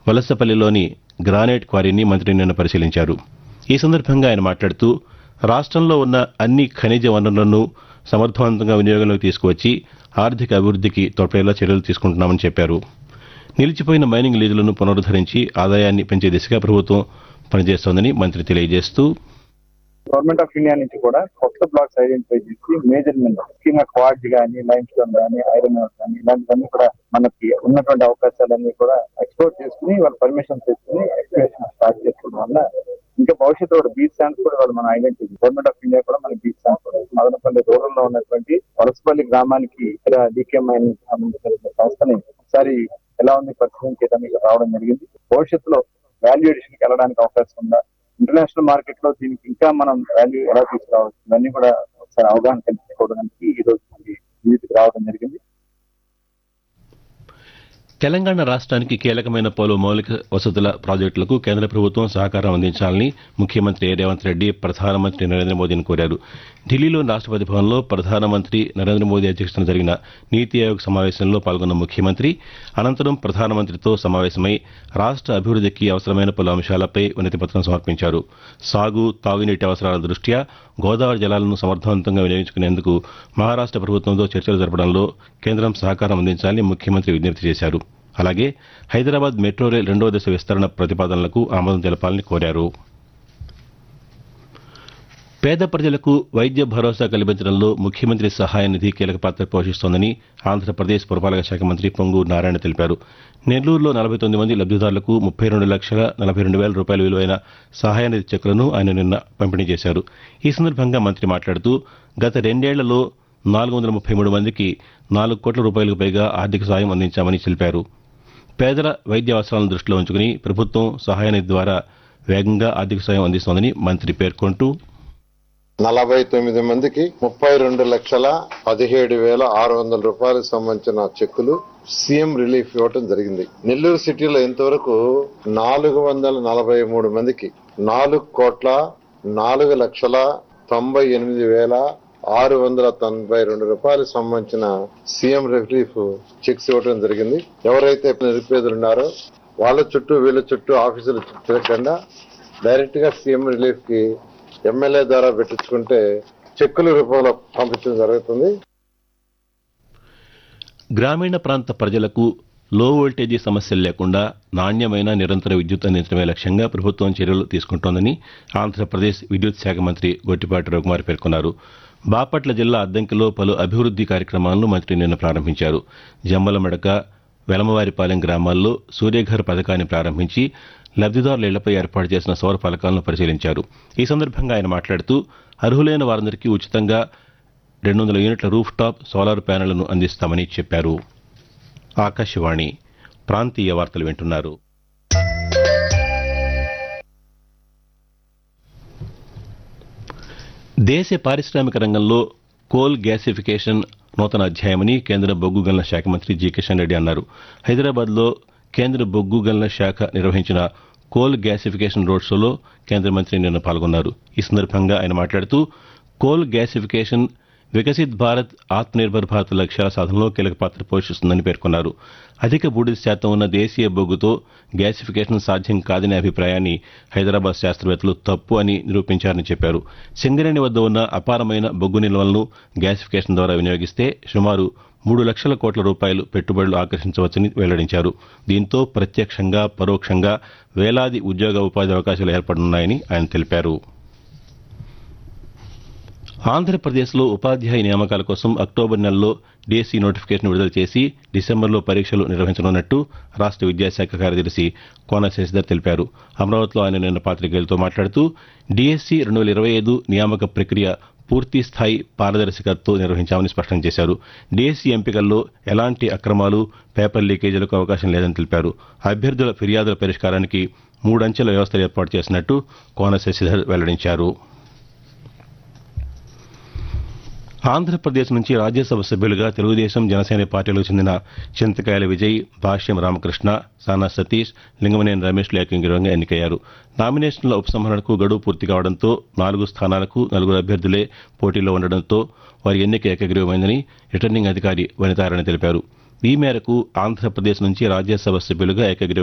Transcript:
వలసపల్లిలోని granite క్వారీని మంత్రి నిన్న పరిశీలించారు ఈ సందర్భంగా ఆయన మాట్లాడుతూ రాష్ట్రంలో ఉన్న అన్ని ఖనిజ వనరులను సమర్థవంతంగా వినియోగంలోకి తీసుకువచ్చి ఆర్థిక అభివృద్ధికి తోడ్పడేలా చర్యలు తీసుకుంటున్నామని చెప్పారు నిలిచిపోయిన మైనింగ్ లీజులను పునరుద్దరించి ఆదాయాన్ని పెంచే దిశగా ప్రభుత్వం పనిచేస్తోందని మంత్రి తెలియజేస్తూ గవర్నమెంట్ ఆఫ్ ఇండియా నుంచి కూడా కొత్త బ్లాక్స్ ఐడెంటిఫై చేసి మేజర్ మినరల్ ముఖ్యంగా క్వార్జ్ కానీ లైమ్ స్టోన్ కానీ ఐరన్ కానీ ఇలాంటివన్నీ కూడా మనకి ఉన్నటువంటి అవకాశాలన్నీ కూడా ఎక్స్ప్లోర్ చేసుకుని వాళ్ళు పర్మిషన్ తీసుకుని ఎక్స్ప్లోరేషన్ స్టార్ట్ చేసుకోవడం వల్ల ఇంకా భవిష్యత్తు కూడా బీచ్ శాండ్స్ కూడా వాళ్ళు మన ఐడెంటిటీ గవర్నమెంట్ ఆఫ్ ఇండియా కూడా మన బీచ్ శాండ్స్ కూడా మదనపల్లి రూరల్ లో ఉన్నటువంటి వలసపల్లి గ్రామానికి డీకే మైనింగ్ సంబంధించిన సంస్థని ఒకసారి ఎలా ఉంది పరిశీలన చేయడానికి రావడం జరిగింది భవిష్యత్తులో వాల్యూ ఎడిషన్ కి వెళ్ళడానికి అవకాశం ఉందా ఇంటర్నేషనల్ మార్కెట్ లో దీనికి ఇంకా మనం వాల్యూ ఎలా తీసుకురావచ్చు ఇవన్నీ కూడా ఒకసారి అవగాహన కల్పించుకోవడానికి ఈ రోజు మనకి విజిట్కి రావడం జరిగింది తెలంగాణ రాష్ట్రానికి కీలకమైన పలు మౌలిక వసతుల ప్రాజెక్టులకు కేంద్ర ప్రభుత్వం సహకారం అందించాలని ముఖ్యమంత్రి రేవంత్ రెడ్డి ప్రధానమంత్రి నరేంద్ర మోదీని కోరారు ఢిల్లీలోని రాష్ట్రపతి భవన్లో ప్రధానమంత్రి నరేంద్ర మోదీ అధ్యక్షతన జరిగిన నీతి ఆయోగ్ సమావేశంలో పాల్గొన్న ముఖ్యమంత్రి అనంతరం ప్రధానమంత్రితో సమావేశమై రాష్ట్ర అభివృద్ధికి అవసరమైన పలు అంశాలపై వినతిపత్రం సమర్పించారు సాగు తాగునీటి అవసరాల దృష్ట్యా గోదావరి జలాలను సమర్థవంతంగా వినియోగించుకునేందుకు మహారాష్ట్ర ప్రభుత్వంతో చర్చలు జరపడంలో కేంద్రం సహకారం అందించాలని ముఖ్యమంత్రి విజ్ఞప్తి చేశారు అలాగే హైదరాబాద్ మెట్రో రైల్ రెండవ దశ విస్తరణ ప్రతిపాదనలకు ఆమోదం తెలపాలని కోరారు పేద ప్రజలకు వైద్య భరోసా కల్పించడంలో ముఖ్యమంత్రి సహాయ నిధి కీలక పాత్ర పోషిస్తోందని ఆంధ్రప్రదేశ్ పురపాలక శాఖ మంత్రి పొంగూరు నారాయణ తెలిపారు నెల్లూరులో నలభై తొమ్మిది మంది లబ్దిదారులకు ముప్పై రెండు లక్షల నలభై రెండు వేల రూపాయల విలువైన సహాయ నిధి చెక్కులను ఆయన నిన్న పంపిణీ చేశారు ఈ సందర్భంగా మంత్రి మాట్లాడుతూ గత రెండేళ్లలో నాలుగు వందల ముప్పై మూడు మందికి నాలుగు కోట్ల రూపాయలకు పైగా ఆర్థిక సాయం అందించామని తెలిపారు పేదల వైద్య అవసరాలను దృష్టిలో ఉంచుకుని ప్రభుత్వం సహాయ నిధి ద్వారా వేగంగా ఆర్థిక సాయం అందిస్తోందని మంత్రి పేర్కొంటూ నలభై తొమ్మిది మందికి ముప్పై రెండు లక్షల పదిహేడు వేల ఆరు వందల రూపాయలకు సంబంధించిన చెక్కులు సీఎం రిలీఫ్ ఇవ్వటం జరిగింది నెల్లూరు సిటీలో ఇంతవరకు నాలుగు వందల నలభై మూడు మందికి నాలుగు కోట్ల నాలుగు లక్షల తొంభై ఎనిమిది వేల ఆరు వందల తొంభై రెండు రూపాయలకు సంబంధించిన సీఎం రిలీఫ్ చెక్స్ ఇవ్వడం జరిగింది ఎవరైతే నిరుపేదలు ఉన్నారో వాళ్ళ చుట్టూ వీళ్ళ చుట్టూ ఆఫీసులు తిరగకుండా డైరెక్ట్ గా సీఎం రిలీఫ్ కి ఎమ్మెల్యే ద్వారా పెట్టించుకుంటే చెక్కుల రూపంలో పంపించడం జరుగుతుంది గ్రామీణ ప్రాంత ప్రజలకు లో వోల్టేజీ సమస్యలు లేకుండా నాణ్యమైన నిరంతర విద్యుత్ అందించడమే లక్ష్యంగా ప్రభుత్వం చర్యలు తీసుకుంటోందని ఆంధ్రప్రదేశ్ విద్యుత్ శాఖ మంత్రి గొట్టిపాటి రఘుమార్ పేర్కొన్నారు బాపట్ల జిల్లా అద్దంకిలో పలు అభివృద్ది కార్యక్రమాలను మంత్రి నిన్న ప్రారంభించారు జమ్మలమడక వెలమవారిపాలెం గ్రామాల్లో సూర్యఘర్ పథకాన్ని ప్రారంభించి లబ్దిదారుల ఇళ్లపై ఏర్పాటు చేసిన సౌర ఫలకాలను పరిశీలించారు ఈ సందర్భంగా ఆయన మాట్లాడుతూ అర్హులైన వారందరికీ ఉచితంగా రెండు వందల యూనిట్ల రూఫ్ టాప్ సోలార్ ప్యానెళ్లను అందిస్తామని చెప్పారు ఆకాశవాణి ప్రాంతీయ వార్తలు వింటున్నారు దేశ పారిశ్రామిక రంగంలో కోల్ గ్యాసిఫికేషన్ నూతన అధ్యాయమని కేంద్ర బొగ్గు గనుల శాఖ మంత్రి జి కిషన్ రెడ్డి అన్నారు హైదరాబాద్లో కేంద్ర బొగ్గు గనుల శాఖ నిర్వహించిన కోల్ గ్యాసిఫికేషన్ రోడ్ షోలో కేంద్ర మంత్రి నిన్న పాల్గొన్నారు ఈ సందర్భంగా ఆయన మాట్లాడుతూ కోల్ గ్యాసిఫికేషన్ వికసిత్ భారత్ ఆత్మనిర్భర్ భారత్ లక్ష్యాల సాధనలో కీలక పాత్ర పోషిస్తుందని పేర్కొన్నారు అధిక బూడిద శాతం ఉన్న దేశీయ బొగ్గుతో గ్యాసిఫికేషన్ సాధ్యం కాదనే అభిప్రాయాన్ని హైదరాబాద్ శాస్త్రవేత్తలు తప్పు అని నిరూపించారని చెప్పారు సింగరేణి వద్ద ఉన్న అపారమైన బొగ్గు నిల్వలను గ్యాసిఫికేషన్ ద్వారా వినియోగిస్తే సుమారు మూడు లక్షల కోట్ల రూపాయలు పెట్టుబడులు ఆకర్షించవచ్చని వెల్లడించారు దీంతో ప్రత్యక్షంగా పరోక్షంగా వేలాది ఉద్యోగ ఉపాధి అవకాశాలు ఏర్పడనున్నాయని ఆయన తెలిపారు ఆంధ్రప్రదేశ్లో ఉపాధ్యాయ నియామకాల కోసం అక్టోబర్ నెలలో డీఎస్సీ నోటిఫికేషన్ విడుదల చేసి డిసెంబర్లో పరీక్షలు నిర్వహించనున్నట్టు రాష్ట్ర విద్యాశాఖ కార్యదర్శి కోన శశిధర్ తెలిపారు అమరావతిలో ఆయన నిన్న పాతికేయులతో మాట్లాడుతూ డీఎస్సీ రెండు వేల ఇరవై ఐదు నియామక ప్రక్రియ పూర్తి స్థాయి పారదర్శకతతో నిర్వహించామని స్పష్టం చేశారు డీఎస్సీ ఎంపికల్లో ఎలాంటి అక్రమాలు పేపర్ లీకేజీలకు అవకాశం లేదని తెలిపారు అభ్యర్థుల ఫిర్యాదుల పరిష్కారానికి మూడంచెల వ్యవస్థ ఏర్పాటు చేసినట్టు కోన శశిధర్ వెల్లడించారు ఆంధ్రప్రదేశ్ నుంచి రాజ్యసభ సభ్యులుగా తెలుగుదేశం జనసేన పార్టీలకు చెందిన చింతకాయల విజయ్ భాష్యం రామకృష్ణ సానా సతీష్ లింగమనేని రమేష్లు ఏకంగిరంగా ఎన్నికయ్యారు నామినేషన్ల ఉపసంహరణకు గడువు పూర్తి కావడంతో నాలుగు స్థానాలకు నలుగురు అభ్యర్థులే పోటీలో ఉండడంతో వారి ఎన్నిక ఏకగ్రీవమైందని రిటర్నింగ్ అధికారి వనితారాయణ తెలిపారు ఈ మేరకు ఆంధ్రప్రదేశ్ నుంచి రాజ్యసభ సభ్యులుగా ఏకగ్రీవ